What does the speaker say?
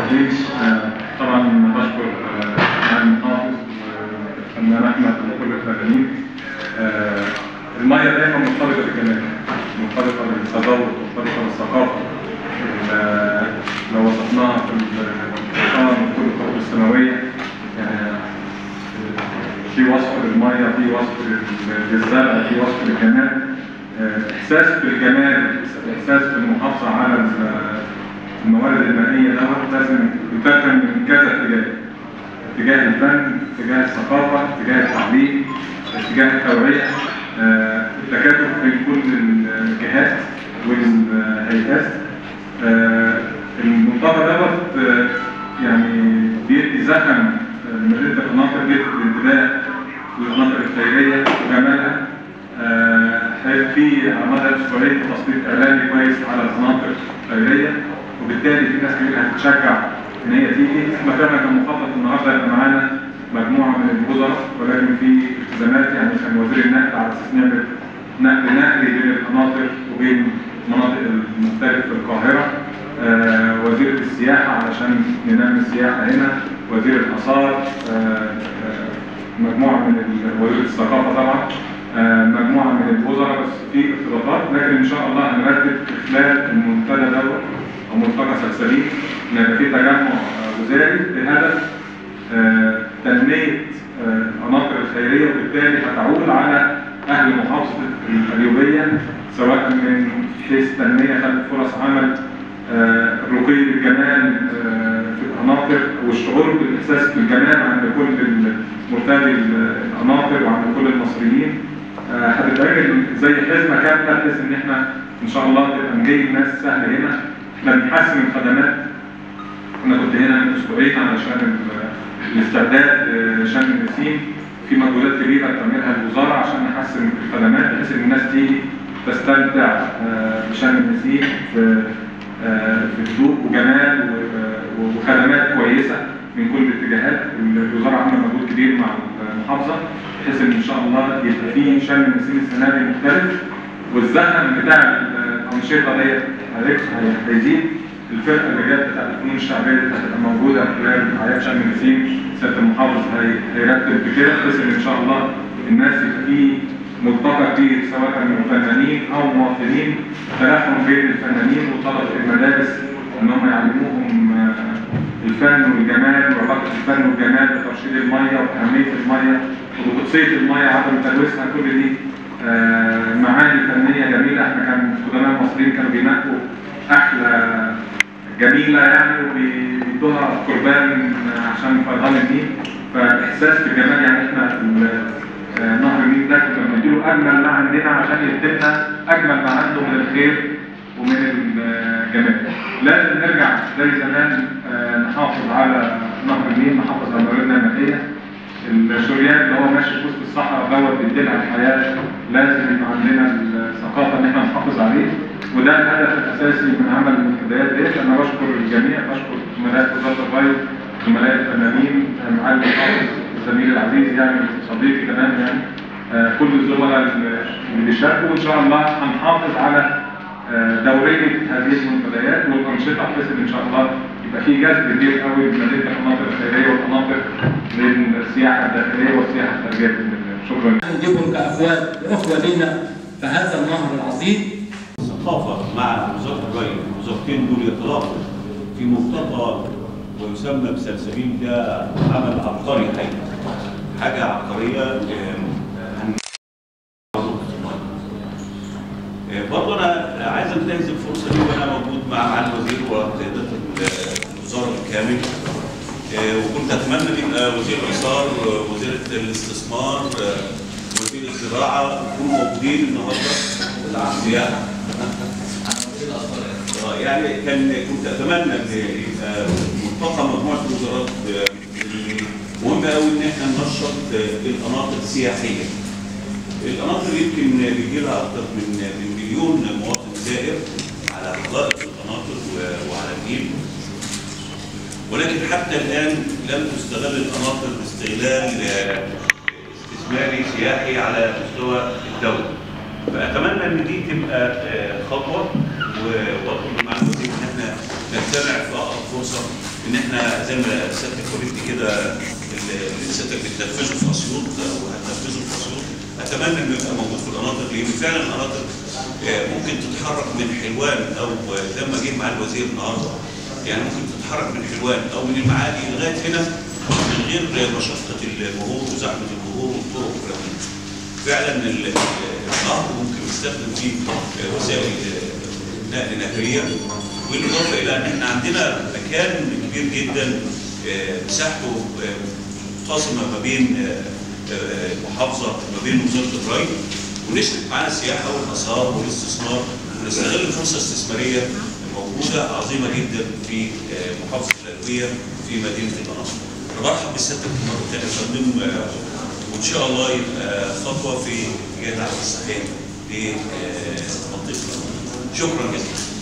الرحيم آه، طبعا بشكر آه، معالي المحافظ والفنان احمد وكل الفنانين آه، الميه دايما مرتبطه بالجمال مرتبطه بالتذوق مرتبطه بالثقافه ال- لو وصفناها في القرآن وكل الكتب السماويه يعني في وصف للميه في وصف لل- للزرع في وصف للجمال آه، احساس بالجمال احساس بالمحافظه على ال- الموارد المائيه دوت لازم يترجم من كذا اتجاه اتجاه الفن اتجاه الثقافه اتجاه التعليم اتجاه التوعيه آه، التكاتف بين كل الجهات والهيئات آه، المنطقه دوت آه، يعني بيدي زخم لمدينه القناطر بيدي الانتباه للقناطر الخيريه وجمالها آه، هيبقى في على مدى اسبوعين تسليط اعلامي كويس على القناطر الخيريه وبالتالي في ناس كتير هتتشجع ان هي تيجي احنا فعلا كان مخطط النهارده يبقى معانا مجموعه من الوزراء ولكن في التزامات يعني كان وزير النقل على اساس نعمل نقل نقلي بين القناطر وبين المناطق المختلفه في القاهره آه، وزير السياحه علشان ننمي السياحه هنا وزير الاثار آه، آه، مجموعه من ال- وزير الثقافه طبعا آه، مجموعه من الوزراء بس في ارتباطات لكن ان شاء الله هنرتب في خلال المنتدى دوت او ملتقى سلسبيل ان يبقى في تجمع آه، وزاري بهدف آه، تنميه آه، القناطر الخيريه وبالتالي هتعود على اهل محافظه القليوبيه سواء من حيث تنميه خلق فرص عمل آه، الرقي بالجمال آه، في القناطر والشعور بالاحساس بالجمال عند كل مرتدي القناطر وعند كل المصريين آه، هتتعمل زي حزمه كامله بحيث ان احنا ان شاء الله تبقى نجيب ناس سهل هنا احنا بنحسن الخدمات انا كنت هنا من اسبوعين علشان ال- الاستعداد لشم النسيم في مجهودات كبيره بتعملها الوزاره عشان نحسن الخدمات بحيث ان الناس تيجي تستمتع آه، بشم النسيم في آه، في هدوء وجمال و- و- وخدمات كويسه من كل الاتجاهات الوزاره عامله مجهود كبير مع المحافظه بحيث ان ان شاء الله يبقى في شم النسيم السنه دي مختلف والزخم بتاع الانشطه ديت هي- هيزيد الفرقه اللي جت بتاعت الفنون الشعبيه دي هتبقى موجوده خلال اعياد شم النسيم سياده المحافظ هي- هيرتب بكده بحيث ان ان شاء الله الناس يبقى في ملتقى كبير سواء من فنانين او مواطنين تلاحم بين الفنانين وطلبه المدارس ان هم يعلموهم آه، الفن والجمال وعلاقه الفن والجمال بترشيد الميه واهميه الميه وقدسيه الميه عدم تلويثها كل دي آه، معاني فنيه جميله احنا كان قدماء المصريين كانوا بينقوا احلى جميله يعني وبيدوها قربان عشان فيضان النيل فاحساس بالجمال يعني احنا ال- آه، نهر النيل ده كنا بنديله اجمل ما عندنا عشان يدينا اجمل ما عنده من الخير ومن الجمال لازم نرجع زي زمان آه، نحافظ على نهر النيل نحافظ على مواردنا المائيه الشريان اللي هو ماشي في وسط الصحراء دوت بيديلها الحياه لازم يبقى عندنا الثقافه ان احنا نحافظ عليه وده الهدف الاساسي من عمل المنتديات ديت انا بشكر الجميع بشكر زملاء وزاره الري زملاء الفنانين معالي المحافظ الزميل العزيز يعني صديقي كمان يعني آه، كل الزملاء اللي بيشاركوا وان شاء الله هنحافظ على آه، دوريه هذه المنتديات والانشطه بحيث ان ان شاء الله يبقى في جذب كبير قوي من مدينه القناطر الخيريه والقناطر للسياحه الداخليه والسياحه الخارجيه باذن الله شكرا نجيبهم كأخوات أخوة لنا في هذا النهر العظيم الثقافة مع وزارة الري الوزارتين دول يتلاقوا في ملتقى ويسمى بسلسبيل ده عمل عبقري حقيقة حاجة عبقرية آم، هن- آه، برضه أنا عايز أنتهز الفرصة دي وأنا موجود مع معالي الوزير وقيادة الوزارة بالكامل آه، وكنت أتمنى إن يبقى وزير الآثار آه، وزيرة الاستثمار آه، وزير الزراعة يكونوا موجودين النهارده السياحة آه، يعني كان كنت اتمنى ان يبقى ملتقى مجموعه الوزارات آه، مهم قوي ان احنا ننشط آه، القناطر السياحيه. القناطر يمكن بيجي لها اكثر من من مليون مواطن زائر على حدائق القناطر و- وعلى النيل. ولكن حتى الان لم تستغل القناطر باستغلال آه، استثماري سياحي على مستوى الدوله. فاتمنى ان دي تبقى آه، خطوه واطلب مع الوزير ان احنا نجتمع في اقرب فرصه ان احنا زي ما سيادتك قلت كده اللي سيادتك بتنفذه في اسيوط وهتنفذه في اسيوط اتمنى انه يبقى موجود في القناطر لان فعلا القناطر آه، ممكن تتحرك من حلوان او لما جه مع الوزير النهارده يعني ممكن تتحرك من حلوان او من المعادي لغايه هنا من غير مشقه المرور وزحمه المرور والطرق والكلام ده. فعلا ال- النهر ممكن يستخدم فيه آه، وسائل آه، نقل نهريه بالاضافه الى ان احنا عندنا مكان كبير جدا آه، مساحته آه، منقسمه ما بين آه، آه، المحافظه ما بين وزاره الري ونشرك معانا السياحه والاثار والاستثمار ونستغل الفرصه الاستثماريه الموجوده عظيمه جدا في آه، محافظه الالويه في مدينه القناطر. انا برحب بسيادتك مره ثانيه يا فندم آه، وان شاء الله يبقى خطوه في اتجاه العمل الصحيح لمنطقه القناطر. شكرا جزيلا.